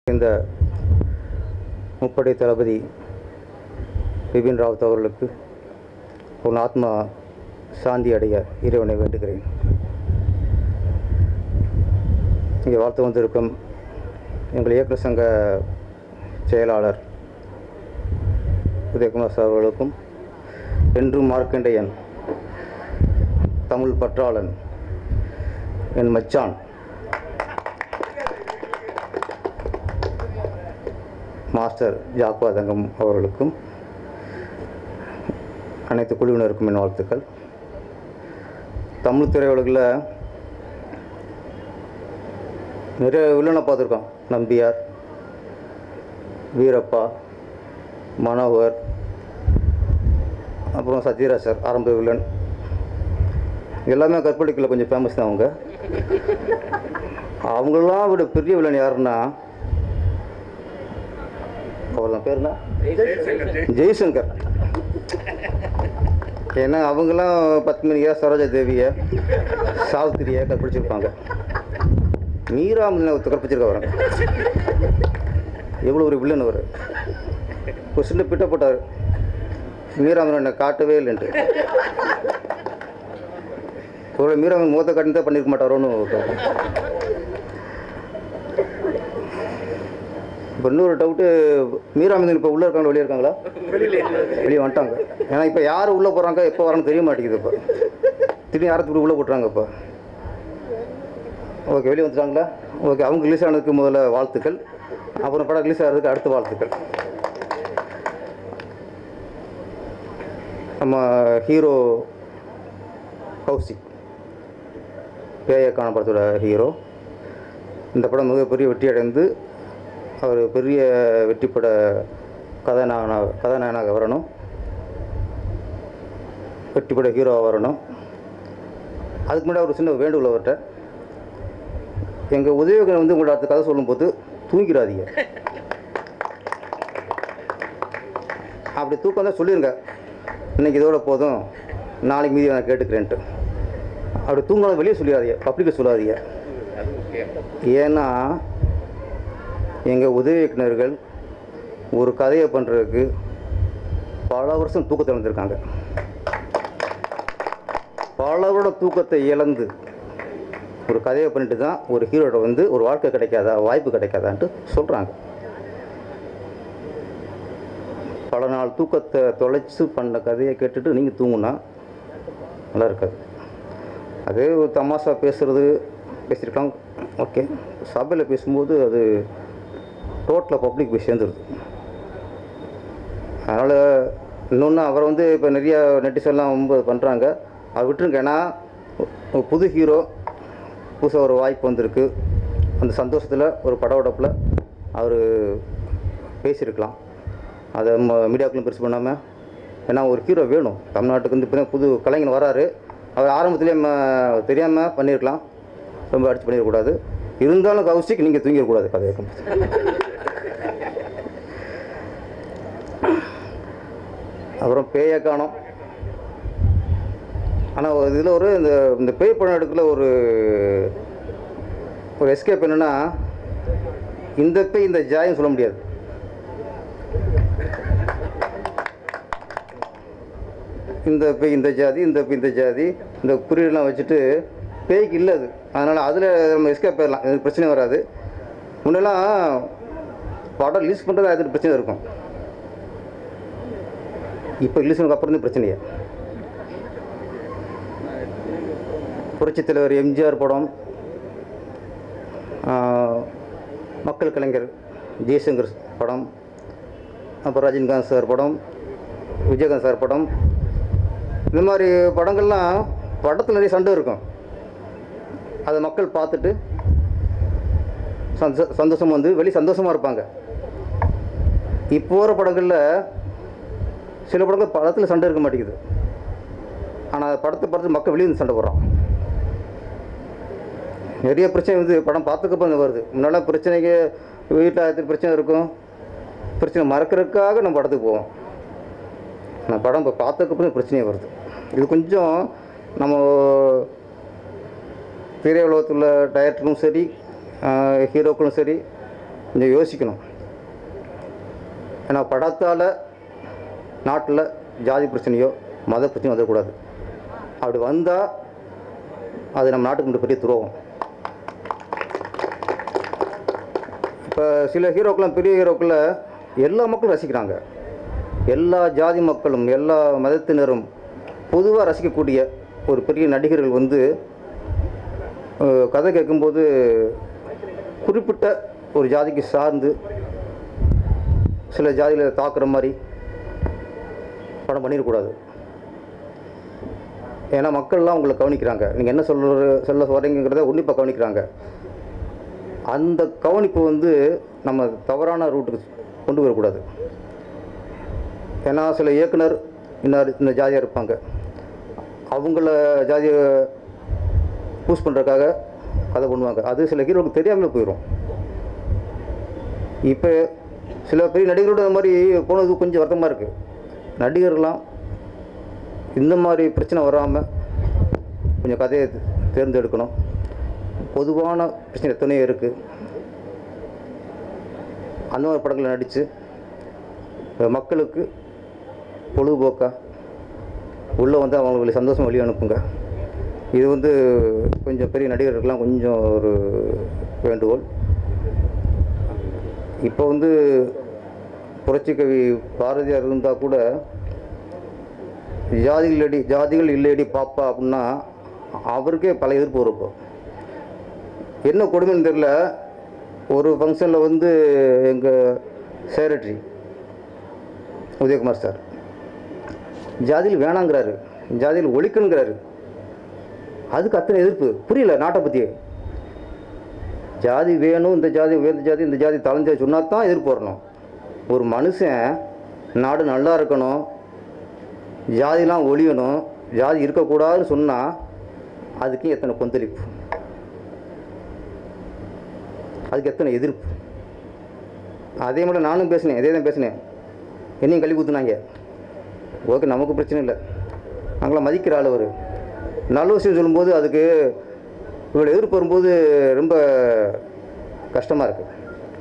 இந்த முப்படை தளபதி பிபின் ராவத் அவர்களுக்கு உன் ஆத்மா சாந்தி அடைய இறைவனை வேண்டுகிறேன் இங்கே வாழ்த்து வந்திருக்கும் எங்கள் இயக்குநர் சங்க செயலாளர் உதயகுமார் சார் அவர்களுக்கும் என்றும் மார்க்கண்டேயன் தமிழ் பற்றாளன் என் மச்சான் மாஸ்டர் ஜாக்வா தங்கம் அவர்களுக்கும் அனைத்து குழுவினருக்கும் என் வாழ்த்துக்கள் தமிழ் திரையுலகில் நிறைய வில்லனை பார்த்துருக்கோம் நம்பியார் வீரப்பா மனோகர் அப்புறம் சத்யராஜ் சார் ஆரம்ப வில்லன் எல்லாமே கற்பழிக்கல கொஞ்சம் ஃபேமஸ் தான் அவங்க அவங்களெல்லாம் விட பெரிய வில்லன் யாருன்னா அவர்தான் பேர் என்ன ஜெய்சங்கர் ஏன்னா அவங்களாம் பத்மினியா சரோஜா தேவியை சாவித்திரியை கற்பிடிச்சிருப்பாங்க மீராமதினை கற்பிச்சிருக்க வராங்க எவ்வளோ ஒரு வில்லன் அவர் ஒரு சின்ன பிட்ட போட்டார் மீராமன் என்னை காட்டவே இல்லைன்ட்டு ஒரு மீராமன் முகத்தை காட்டி தான் பண்ணியிருக்க மாட்டாரோன்னு இப்போ இன்னொரு டவுட்டு மீராமந்தன் இப்போ உள்ளே இருக்காங்களா வெளியே இருக்காங்களா வெளியே வந்துட்டாங்க ஏன்னா இப்போ யார் உள்ளே போகிறாங்க எப்போ வராங்க தெரிய மாட்டேங்குது இப்போ திடீர்னு யாரை தூக்கி உள்ளே போட்டுறாங்க இப்போ ஓகே வெளியே வந்துட்டாங்களா ஓகே அவங்க ரிலீஸ் ஆனதுக்கு முதல்ல வாழ்த்துக்கள் அப்புறம் படம் ரிலீஸ் ஆகிறதுக்கு அடுத்த வாழ்த்துக்கள் நம்ம ஹீரோ கௌசிக் பேய காணப்படத்தோட ஹீரோ இந்த படம் மிகப்பெரிய வெற்றி அடைந்து அவர் பெரிய வெற்றிப்பட கதாநாயகனாக கதாநாயகனாக வரணும் வெற்றிப்பட ஹீரோவாக வரணும் அதுக்கு முன்னாடி ஒரு சின்ன வேண்டுகோள் அவர்கிட்ட எங்கள் உதவிகள் வந்து உங்களோட அடுத்த கதை சொல்லும்போது தூங்கிடாதீங்க அப்படி தூக்கம் தான் சொல்லிடுங்க இன்னைக்கு இதோட போதும் நாளைக்கு மீதி நான் கேட்டுக்கிறேன்ட்டு அப்படி தூங்கலாம் வெளியே சொல்லிடாதீங்க பப்ளிக்கை சொல்லாதீங்க ஏன்னா எங்கள் உதவி இயக்குனர்கள் ஒரு கதையை பண்ணுறதுக்கு பல வருஷம் தூக்கத்தை இழந்திருக்காங்க பலரோட தூக்கத்தை இழந்து ஒரு கதையை பண்ணிட்டு தான் ஒரு ஹீரோட வந்து ஒரு வாழ்க்கை கிடைக்காதா வாய்ப்பு கிடைக்காதான்ட்டு சொல்கிறாங்க பல நாள் தூக்கத்தை தொலைச்சு பண்ண கதையை கேட்டுட்டு நீங்கள் தூங்குனா நல்லா இருக்காது அதே ஒரு தமாஷா பேசுகிறது பேசியிருக்கலாம் ஓகே சபையில் பேசும்போது அது டோட்டலாக பப்ளிக் போய் சேர்ந்துருது அதனால் இன்னொன்று அவரை வந்து இப்போ நிறையா நெட்டிசன்லாம் ரொம்ப பண்ணுறாங்க அவர் விட்டுருங்க ஏன்னா ஒரு புது ஹீரோ புதுசாக ஒரு வாய்ப்பு வந்திருக்கு அந்த சந்தோஷத்தில் ஒரு பட உடப்பில் அவர் பேசியிருக்கலாம் அதை நம்ம மீடியாக்களும் பெருசு பண்ணாமல் ஏன்னா ஒரு ஹீரோ வேணும் தமிழ்நாட்டுக்கு வந்து இப்போ தான் புது கலைஞன் வராரு அவர் ஆரம்பத்துலேயே நம்ம தெரியாமல் பண்ணியிருக்கலாம் ரொம்ப அடிச்சு பண்ணிடக்கூடாது இருந்தாலும் கௌசிக் நீங்கள் தூங்கிடக்கூடாது கதை கேட்கும்போது அப்புறம் பேயை காணோம் ஆனால் இதில் ஒரு இந்த இந்த பேய் படம் எடுக்கல ஒரு ஒரு எஸ்கேப் என்னென்னா இந்த பேய் இந்த ஜாயும் சொல்ல முடியாது இந்த பேய் இந்த ஜாதி இந்த பேய் இந்த ஜாதி இந்த குறியீடெல்லாம் வச்சுட்டு பேய்க்கு இல்லை அது அதனால் அதில் நம்ம எஸ்கேப் போயிடலாம் எதுவும் பிரச்சனை வராது முன்னெல்லாம் படம் ரிலீஸ் பண்ணுறது அது பிரச்சனை இருக்கும் இப்போ ரிலீஸ் பண்ணதுக்கு அப்புறம் தான் பிரச்சனையே புரட்சித் தலைவர் எம்ஜிஆர் படம் ஆஹ், மக்கள் கலைஞர் ஜெய்சங்கர் படம் அப்புறம் ரஜினிகாந்த் சார் படம் விஜயகாந்த் சார் படம் இந்த மாதிரி படங்கள்லாம் படத்தில் நிறைய சண்டை இருக்கும் அதை மக்கள் பார்த்துட்டு சந்தோ சந்தோஷமாக வந்து வெளி சந்தோஷமாக இருப்பாங்க இப்போ வர படங்களில் சில படங்கள் படத்தில் சண்டை இருக்க மாட்டேங்குது ஆனால் படத்தை பார்த்து மக்கள் வெளியே வந்து சண்டை போடுறான் நிறைய பிரச்சனை வந்து படம் பார்த்துக்கப்புறம் வருது முன்னெல்லாம் பிரச்சனைக்கு வீட்டில் ஆயிரத்தி பிரச்சனை இருக்கும் பிரச்சனை மறக்கிறதுக்காக நம்ம படத்துக்கு போவோம் ஆனால் படம் இப்போ பார்த்ததுக்கப்புறம் பிரச்சனையே வருது இது கொஞ்சம் நம்ம திரையுலகத்தில் டைரக்டரும் சரி ஹீரோக்களும் சரி கொஞ்சம் யோசிக்கணும் ஏன்னா படத்தால் நாட்டில் ஜாதி பிரச்சனையோ மத பிரச்சனையோ வந்துடக்கூடாது அப்படி வந்தால் அது நம்ம நாட்டுக்கு மட்டும் பெரிய துரோகம் இப்போ சில ஹீரோக்கெலாம் பெரிய ஹீரோக்களை எல்லா மக்களும் ரசிக்கிறாங்க எல்லா ஜாதி மக்களும் எல்லா மதத்தினரும் பொதுவாக ரசிக்கக்கூடிய ஒரு பெரிய நடிகர்கள் வந்து அஹ், கதை கேட்கும்போது குறிப்பிட்ட ஒரு ஜாதிக்கு சார்ந்து சில ஜாதியில் தாக்குற மாதிரி படம் பண்ணிடக்கூடாது ஏன்னா மக்கள்லாம் உங்களை கவனிக்கிறாங்க நீங்கள் என்ன சொல்ற சொல்ல வரீங்கிறத உன்னிப்பாக கவனிக்கிறாங்க அந்த கவனிப்பு வந்து நம்ம தவறான ரூட்டுக்கு கொண்டு வரக்கூடாது ஏன்னா சில இயக்குனர் இன்னார் இந்த ஜாதியாக இருப்பாங்க அவங்கள ஜாதியை பூஸ் பண்ணுறதுக்காக கதை பண்ணுவாங்க அது சில ஹீரோக்கு தெரியாமலே போயிடும் இப்போ சில பெரிய நடிகரோட அந்த மாதிரி போனது கொஞ்சம் வருத்தமாக இருக்குது நடிகர்லாம் இந்த மாதிரி பிரச்சனை வராமல் கொஞ்சம் கதையை தேர்ந்தெடுக்கணும் பொதுவான பிரச்சனை எத்தனையோ இருக்குது அந்த மாதிரி படங்களை நடித்து மக்களுக்கு பொழுதுபோக்காக உள்ளே வந்து அவங்களுக்கு சந்தோஷம் வெளியே அனுப்புங்க இது வந்து கொஞ்சம் பெரிய நடிகர்களுக்கெல்லாம் கொஞ்சம் ஒரு வேண்டுகோள் இப்போ வந்து புரட்சிக்கவி பாரதியார் இருந்தால் கூட ஜாதிகள் இல்லடி ஜாதிகள் இல்லையடி பாப்பா அப்படின்னா அவருக்கே பல எதிர்ப்பு வரும் இப்போ என்ன கொடுமைன்னு தெரில ஒரு ஃபங்க்ஷனில் வந்து எங்கள் செக்ரட்டரி உதயகுமார் சார் ஜாதியில் வேணாங்கிறாரு ஜாதியில் ஒழிக்கணுங்கிறாரு அதுக்கு அத்தனை எதிர்ப்பு புரியல நாட்டை பற்றி ஜாதி வேணும் இந்த ஜாதி உயர்ந்த ஜாதி இந்த ஜாதி தலைஞ்சா சொன்னா தான் எதிர்ப்பு வரணும் ஒரு மனுஷன் நாடு நல்லா இருக்கணும் ஜாதிலாம் ஒழியணும் ஜாதி இருக்கக்கூடாதுன்னு சொன்னால் அதுக்கு எத்தனை கொந்தளிப்பு அதுக்கு எத்தனை எதிர்ப்பு அதே மாதிரி நானும் பேசினேன் இதே தான் பேசினேன் என்னையும் கல்வி ஊற்றுனாங்க ஓகே நமக்கு பிரச்சனை இல்லை நாங்களாம் மதிக்கிற ஆள் அவர் நல்ல விஷயம் சொல்லும்போது அதுக்கு இவ்வளோ எதிர்ப்பு வரும்போது ரொம்ப கஷ்டமாக இருக்குது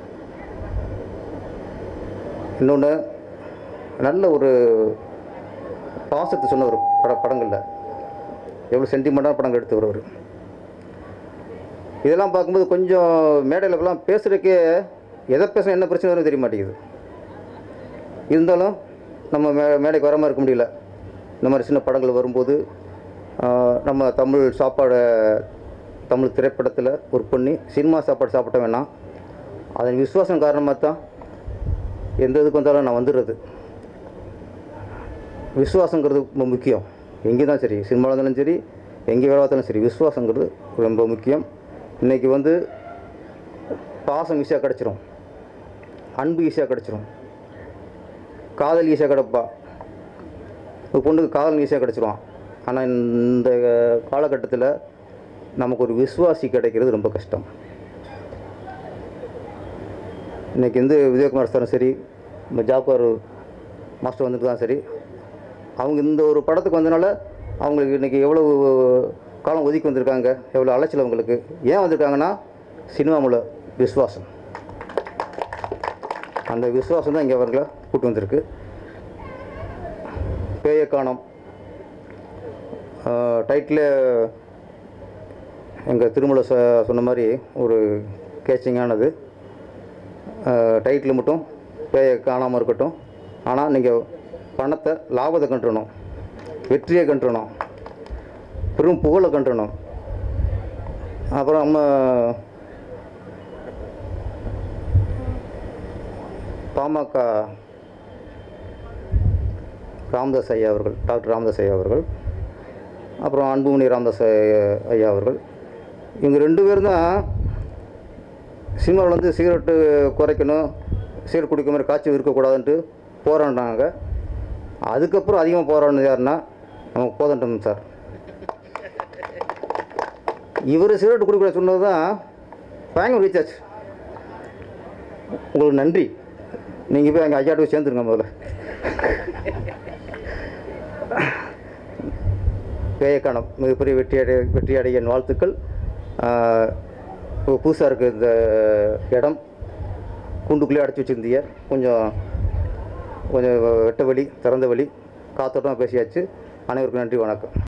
இன்னொன்று நல்ல ஒரு பாசத்தை சொன்ன ஒரு பட படங்களில் எவ்வளோ சென்டிமெண்ட்டான படங்கள் எடுத்து வருவார் இதெல்லாம் பார்க்கும்போது கொஞ்சம் மேடையிலலாம் பேசுகிறதுக்கே எதை பேச என்ன பிரச்சனை வரும்னு தெரிய மாட்டேங்குது இருந்தாலும் நம்ம மே மேடைக்கு வராமல் இருக்க முடியல இந்த மாதிரி சின்ன படங்கள் வரும்போது ஆஹ், நம்ம தமிழ் சாப்பாடை தமிழ் திரைப்படத்தில் ஒரு பண்ணி சினிமா சாப்பாடு சாப்பிட்ட வேணாம் அதன் விசுவாசம் காரணமாக தான் எந்த இதுக்கு வந்தாலும் நான் வந்துடுறது விசுவாசங்கிறது ரொம்ப முக்கியம் எங்கே தான் சரி சினிமாவில் இருந்தாலும் சரி எங்கே வேலை பார்த்தாலும் சரி விசுவாசங்கிறது ரொம்ப முக்கியம் இன்றைக்கி வந்து பாசம் ஈஸியாக கிடச்சிரும் அன்பு ஈஸியாக கிடச்சிரும் காதல் ஈஸியாக கிடப்பா ஒரு பொண்ணுக்கு காதல் ஈஸியாக கிடச்சிருவான் ஆனால் இந்த காலகட்டத்தில் நமக்கு ஒரு விசுவாசி கிடைக்கிறது ரொம்ப கஷ்டம் இன்றைக்கி வந்து விஜயகுமார் சாரும் சரி இந்த ஜாப்பார் மாஸ்டர் வந்துட்டு தான் சரி அவங்க இந்த ஒரு படத்துக்கு வந்தனால அவங்களுக்கு இன்றைக்கி எவ்வளோ காலம் ஒதுக்கி வந்திருக்காங்க எவ்வளோ அலைச்சல் அவங்களுக்கு ஏன் வந்திருக்காங்கன்னா சினிமாவில் விசுவாசம் அந்த விசுவாசம் தான் இங்கே அவர்களை கூட்டு வந்திருக்கு பேய காணோம் டைட்டில் எங்கள் திருமலை சொ சொன்ன மாதிரி ஒரு கேச்சிங்கானது டைட்டில் மட்டும் பேய காணாமல் இருக்கட்டும் ஆனால் நீங்கள் பணத்தை லாபத்தை கண்டுறணும் வெற்றியை கண்டுறணும் பெரும் புகழை கண்டுறணும் அப்புறம் நம்ம பாமக ராமதாஸ் ஐயா அவர்கள் டாக்டர் ராமதாஸ் ஐயா அவர்கள் அப்புறம் அன்புமணி ராமதாஸ் ஐயா- ஐயா அவர்கள் இவங்க ரெண்டு பேரும் தான் சினிமாவில் வந்து சிகரெட்டு குறைக்கணும் சிகரெட் குடிக்க மாதிரி காய்ச்சல் இருக்கக்கூடாதுன்ட்டு போராடினாங்க அதுக்கப்புறம் அதிகமாக போராடினது யாருன்னா நம்ம கோதண்டம் சார் இவர் சிகரெட் குடிக்கூட சொன்னது தான் பயங்கர ரீசார்ஜ் உங்களுக்கு நன்றி நீங்கள் போய் அங்கே ஐயாட்ட போய் சேர்ந்துருங்க முதல்ல பேயக்கானம் மிகப்பெரிய வெற்றி அடை வெற்றி அடைய என் வாழ்த்துக்கள் ஆஹ் இப்போ புதுசாக இருக்குது இந்த இடம் கூண்டுக்குள்ளேயே அடைச்சி வச்சுருந்தீங்க கொஞ்சம் கொஞ்சம் வெட்ட வழி திறந்த வழி காத்தோட்டமாக பேசியாச்சு அனைவருக்கும் நன்றி வணக்கம்